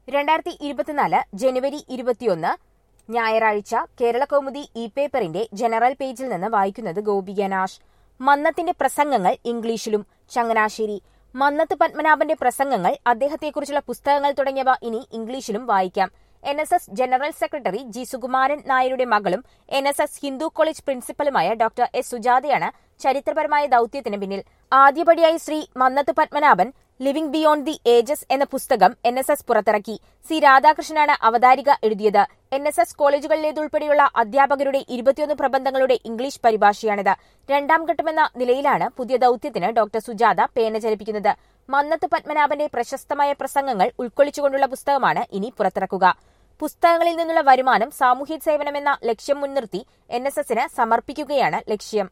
രണ്ടായിരത്തി ഇരുപത്തിനാല് ജനുവരി ഇരുപത്തിയൊന്ന് ഞായറാഴ്ച കേരള കൗമുദി ഇ പേപ്പറിന്റെ ജനറൽ പേജിൽ നിന്ന് വായിക്കുന്നത് ഗോപിക നാഷ് മന്നത്തിന്റെ പ്രസംഗങ്ങൾ ഇംഗ്ലീഷിലും ചങ്ങനാശ്ശേരി മന്നത്ത് പത്മനാഭന്റെ പ്രസംഗങ്ങൾ അദ്ദേഹത്തെക്കുറിച്ചുള്ള പുസ്തകങ്ങൾ തുടങ്ങിയവ ഇനി ഇംഗ്ലീഷിലും വായിക്കാം N S S general secretary G Sukumaran നായരുടെ മകളും N S S Hindu college പ്രിൻസിപ്പലുമായ ഡോക്ടർ എസ് സുജാതയാണ് ചരിത്രപരമായ ദൌത്യത്തിന് പിന്നിൽ ആദ്യപടിയായി Sree Mannathu Padmanabhan living beyond the ages എന്ന പുസ്തകം എൻ എസ് എസ് പുറത്തിറക്കി സി രാധാകൃഷ്ണനാണ് അവതാരിക എഴുതിയത് എൻ എസ് എസ് കോളേജുകളിലേതുൾപ്പെടെയുള്ള അധ്യാപകരുടെ ഇരുപത്തിയൊന്ന് പ്രബന്ധങ്ങളുടെ ഇംഗ്ലീഷ് പരിഭാഷയാണിത് രണ്ടാം ഘട്ടമെന്ന നിലയിലാണ് പുതിയ ദൌത്യത്തിന് ഡോക്ടർ സുജാത പേന ചലിപ്പിക്കുന്നത് മന്നത്ത് പത്മനാഭന്റെ പ്രശസ്തമായ പ്രസംഗങ്ങൾ ഉൾക്കൊള്ളിച്ചുകൊണ്ടുള്ള പുസ്തകമാണ് ഇനി പുറത്തിറക്കുക പുസ്തകങ്ങളിൽ നിന്നുള്ള വരുമാനം സാമൂഹ്യ സേവനമെന്ന ലക്ഷ്യം മുൻനിർത്തി എൻ എസ് എസിന് സമർപ്പിക്കുകയാണ് ലക്ഷ്യം